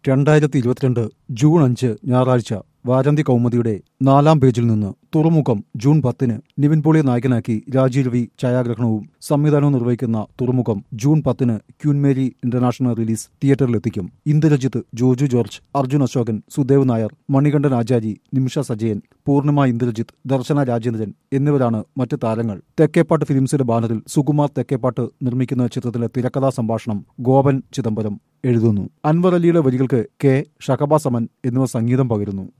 രണ്ടായിരത്തി ഇരുപത്തിരണ്ട് ജൂൺ അഞ്ച് ഞായറാഴ്ച വാരാന്തി കൗമുദിയുടെ നാലാം പേജിൽ നിന്ന് തുറമുഖം ജൂൺ പത്തിന് നിവിൻ പോളിയെ നായകനാക്കി രാജീവ് രവി ഛായാഗ്രഹണവും സംവിധാനവും നിർവഹിക്കുന്ന തുറമുഖം ജൂൺ പത്തിന് ക്യൂൻമേരി ഇന്റർനാഷണൽ റിലീസ് തിയേറ്ററിലെത്തിക്കും ഇന്ദുരജിത്ത് ജോജു ജോർജ് അർജുൻ അശോകൻ സുദേവ് നായർ മണികണ്ഠൻ ആചാരി നിമിഷ സജയൻ പൂർണിമ ഇന്ദുരജിത്ത് ദർശന രാജേന്ദ്രൻ എന്നിവരാണ് മറ്റ് താരങ്ങൾ തെക്കേപ്പാട്ട് ഫിലിംസിന്റെ ബാനറിൽ സുകുമാർ തെക്കേപ്പാട്ട് നിർമ്മിക്കുന്ന ചിത്രത്തിലെ തിരക്കഥാ സംഭാഷണം ഗോപൻ ചിദംബരം എഴുതുന്നു അൻവർ അലിയുടെ വരികൾക്ക് കെ ഷഹബാസ് അമൻ എന്നിവർ സംഗീതം പകരുന്നു